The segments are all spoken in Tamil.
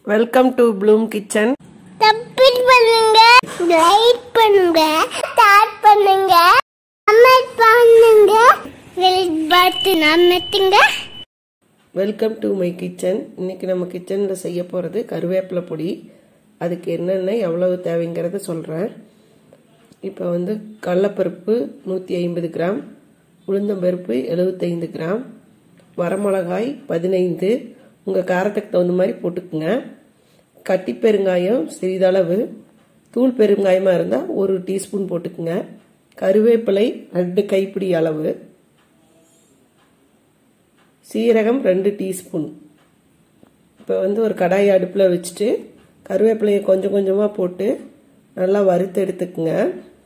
welcome to Bloom kitchen subscribe பண்ணுங்க லைக் பண்ணுங்க ஸ்டார்ட் பண்ணுங்க கமெண்ட் பண்ணுங்க பெல் பட்டன் அமர்த்துங்க வெல்கம் டு மை கிச்சன் இன்னைக்கு நம்ம கிச்சனில் செய்ய போகிறது கருவேப்பிலை பொடி அதுக்கு என்னென்ன எவ்வளவு தேவைங்கிறத சொல்கிறேன் இப்போ வந்து கடலப்பருப்பு நூற்றி ஐம்பது கிராம் உளுந்தம்பருப்பு எழுபத்தைந்து கிராம் வரமிளகாய் பதினைந்து உங்கள் காரத்துக்கு தகுந்த மாதிரி போட்டுக்குங்க கட்டி பெருங்காயம் சிறிதளவு தூள் பெருங்காயமாக இருந்தால் ஒரு டீஸ்பூன் போட்டுக்குங்க கருவேப்பிலை ரெண்டு கைப்பிடி அளவு சீரகம் ரெண்டு டீஸ்பூன் இப்போ வந்து ஒரு கடாய் அடுப்பில் வச்சுட்டு கருவேப்பிலையை கொஞ்சம் கொஞ்சமாக போட்டு நல்லா வறுத்து எடுத்துக்குங்க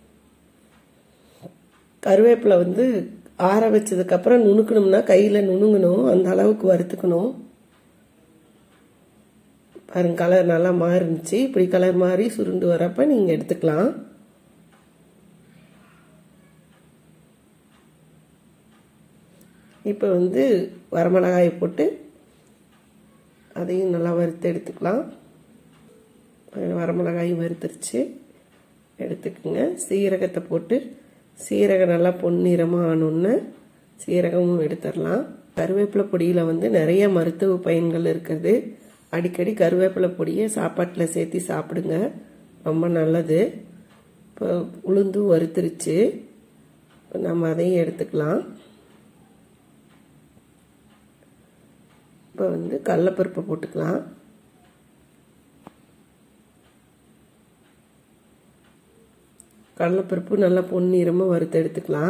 கருவேப்பிலை வந்து ஆற வச்சதுக்கப்புறம் நுணுக்கணும்னா கையில் நுணுங்கணும் அந்த அளவுக்கு வறுத்துக்கணும் பாருங்க கலர் நல்லா மாறிடுச்சு இப்படி கலர் மாறி சுருண்டு வரப்ப நீங்கள் எடுத்துக்கலாம் இப்போ வந்து வரமிளகாயை போட்டு அதையும் நல்லா வறுத்து எடுத்துக்கலாம் வரமிளகாயும் வறுத்துருச்சு எடுத்துக்கோங்க சீரகத்தை போட்டு சீரகம் நல்லா பொன்னிறமாக ஆனோன்னு சீரகமும் எடுத்துடலாம் கருவேப்பிலை பொடியில் வந்து நிறைய மருத்துவ பயன்கள் இருக்குது அடிக்கடி கருவேப்பிலை பொடியை சாப்பாட்டில் சேர்த்து சாப்பிடுங்க ரொம்ப நல்லது இப்போ உளுந்தும் வறுத்துருச்சு இப்போ நம்ம அதையும் எடுத்துக்கலாம் இப்போ வந்து கடலப்பருப்பை போட்டுக்கலாம் கடலைப்பருப்பு நல்லா பொன்னிறமாக வறுத்து எடுத்துக்கலாம்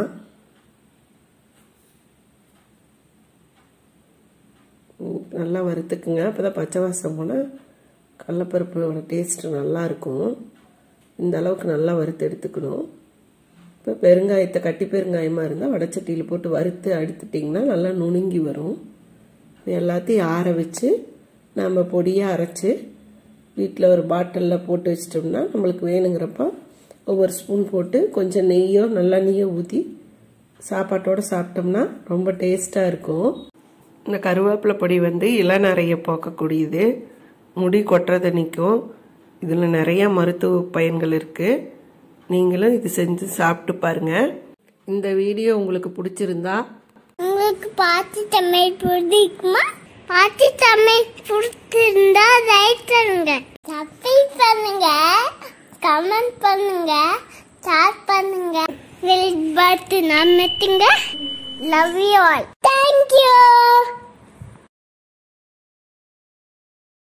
நல்லா வறுத்துக்குங்க அப்போ தான் பச்சை வாசம் போனால் கடலைப்பருப்போட டேஸ்ட்டு நல்லா இருக்கும் இந்த அளவுக்கு நல்லா வறுத்து எடுத்துக்கணும் இப்போ பெருங்காயத்தை கட்டி பெருங்காயமாக இருந்தால் வடச்சட்டியில் போட்டு வறுத்து எடுத்துட்டிங்கன்னா நல்லா நுணுங்கி வரும் எல்லாத்தையும் ஆற வச்சு நம்ம பொடியாக அரைச்சி வீட்டில் ஒரு பாட்டிலில் போட்டு வச்சிட்டோம்னா நம்மளுக்கு வேணுங்கிறப்ப ஒவ்வொரு ஸ்பூன் போட்டு கொஞ்சம் நெய்யோ நல்லா நெய்யோ ஊற்றி சாப்பாட்டோடு சாப்பிட்டோம்னா ரொம்ப டேஸ்ட்டாக இருக்கும் இந்த கருவேப்பிலை பொடி வந்து இளநறைய போக்கக்கூடியது முடி கொட்டுறதை நிற்கும் இதில் நிறையா மருத்துவ பயன்கள் இருக்குது நீங்களும் இது செஞ்சு சாப்பிட்டு பாருங்கள் இந்த வீடியோ உங்களுக்கு பிடிச்சிருந்தா உங்களுக்கு பாட்டு தமிழ் பிடிக்குமா பாட்டு தமிழ் பிடிச்சிருந்தா லைக் பண்ணுங்க சப்ஸ்கிரைப் பண்ணுங்க கமெண்ட் பண்ணுங்க ஷேர் பண்ணுங்க பெல் பட்டன் அமர்த்துங்க லவ் யூ ஆல் தேங்க்யூ